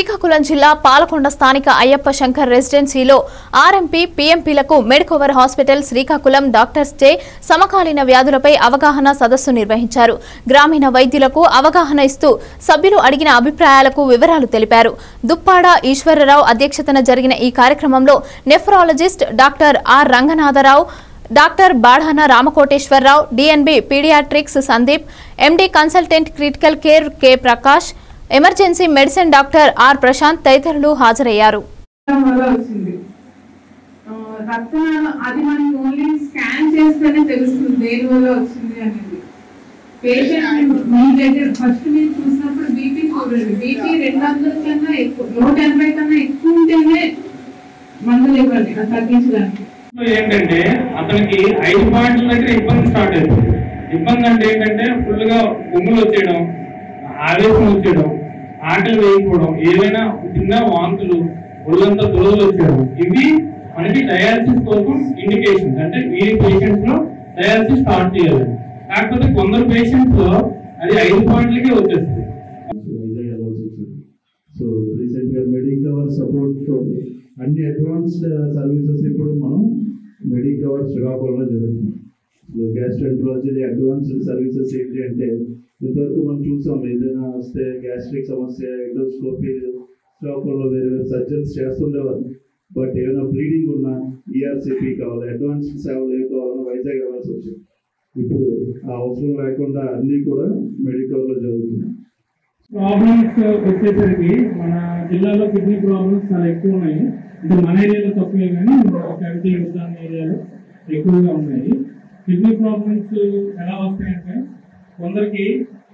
శ్రీకాకుళం జిల్లా పాలకొండ స్థానిక అయ్యప్ప శంకర్ రెసిడెన్సీలో ఆర్ఎంపీ పీఎంపీలకు Medcover hospital Srikakulam doctors day సమకాలీన వ్యాధులపై అవగాహన సదస్సు నిర్వహించారు గ్రామీణ వైద్యులకు అవగాహన ఇస్తూ సభ్యులు అడిగిన అభిప్రాయాలకు వివరాలు తెలిపారు దుప్పాడ ఈశ్వరరావు అధ్యక్షతన జరిగిన ఈ కార్యక్రమంలో nephrologist doctor R Ranganatharao doctor Badhana Ramakoteswararao DNB paediatrics Sandeep MD consultant critical care K Prakash emergency medicine doctor R Prashanth తదితరులు హాజరయ్యారు రక్తం వల్ల వచ్చింది ఆ, రక్తనాళ అది మనకి ఓన్లీ స్కాన్ చేస్తేనే తెలుస్తుంది దేని వల్ల వచ్చింది అనేది పేషెంట్ మీ దగ్గర ఫస్ట్ మీరు చూసినప్పుడు బీపీ చూడండి బీపీ రెండు వందల కన్నా ఎక్కువ నూట ఎనభై కన్నా ఎక్కువ ఉంటేనే మందులు ఇవ్వండి అది తగ్గించడానికి లో ఏంటంటే అతనికి ఐదు పాయింట్ల దగ్గర ఇబ్బంది స్టార్ట్ అవుతుంది ఇబ్బంది అంటే ఏంటంటే ఫుల్ గా బొమ్ములు వచ్చేయడం ఆవేశం వచ్చేయడం ఆటలు వేయకపోవడం ఏదైనా చిన్న వాంతులు ఒళ్ళంతా దురదలు వచ్చేయడం ఇవి మనకి డయాలసిస్ కోసం ఇండికేషన్స్ అంటే ఈ పేషెంట్స్ లో డయాలసిస్ స్టార్ట్ చేయాలి కాకపోతే కొందరు పేషెంట్స్ లో అది ఐదు పాయింట్లకే వచ్చేస్తుంది వైజాగ్ వెళ్ళాల్సి వచ్చింది సో రీసెంట్గా మెడికవర్ సపోర్ట్తో అన్ని అడ్వాన్స్డ్ సర్వీసెస్ ఇప్పుడు మనం మెడికవర్ శ్రీకాకుళంలో జరుగుతుంది సో గ్యాస్ట్రెంట్రాలజీ అడ్వాన్స్డ్ సర్వీసెస్ ఏంటి అంటే ఇంతవరకు మనం చూసాం ఏదైనా వస్తే గ్యాస్ట్రిక్ సమస్య ఎండోస్కోపీ శ్రీకాకుళంలో వేరే వేరే సర్జన్స్ చేస్తుండేవారు బట్ ఏమైనా బ్లీడింగ్ ఉన్నా ఈఆర్సిపి కావాలి అడ్వాన్స్డ్ సేవలు ఏం కావాలన్నా వైజాగ్ వెళ్ళాల్సి వచ్చింది ఇప్పుడు ఆ అవసరం లేకుండా అన్నీ కూడా మెడికవర్లో జరుగుతున్నాయి ప్రాబ్లమ్స్ వచ్చేసరికి మన జిల్లాలో కిడ్నీ ప్రాబ్లమ్స్ చాలా ఎక్కువ ఉన్నాయి అంటే మన ఏరియాలో తక్కువే కానీ కవిటీ ఉద్దాన ఏరియాలో ఎక్కువగా ఉన్నాయి కిడ్నీ ప్రాబ్లమ్స్ ఎలా వస్తాయంటే కొందరికి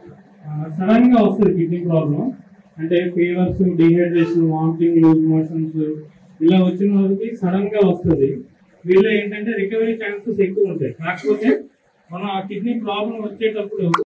సడన్ గా వస్తుంది కిడ్నీ ప్రాబ్లం అంటే fevers dehydration vomiting loose motions ఇలా వచ్చిన వాళ్ళకి సడన్ గా వస్తుంది వీళ్ళు ఏంటంటే రికవరీ ఛాన్సెస్ ఎక్కువ ఉంటాయి కాకపోతే మనం ఆ కిడ్నీ ప్రాబ్లం వచ్చేటప్పుడు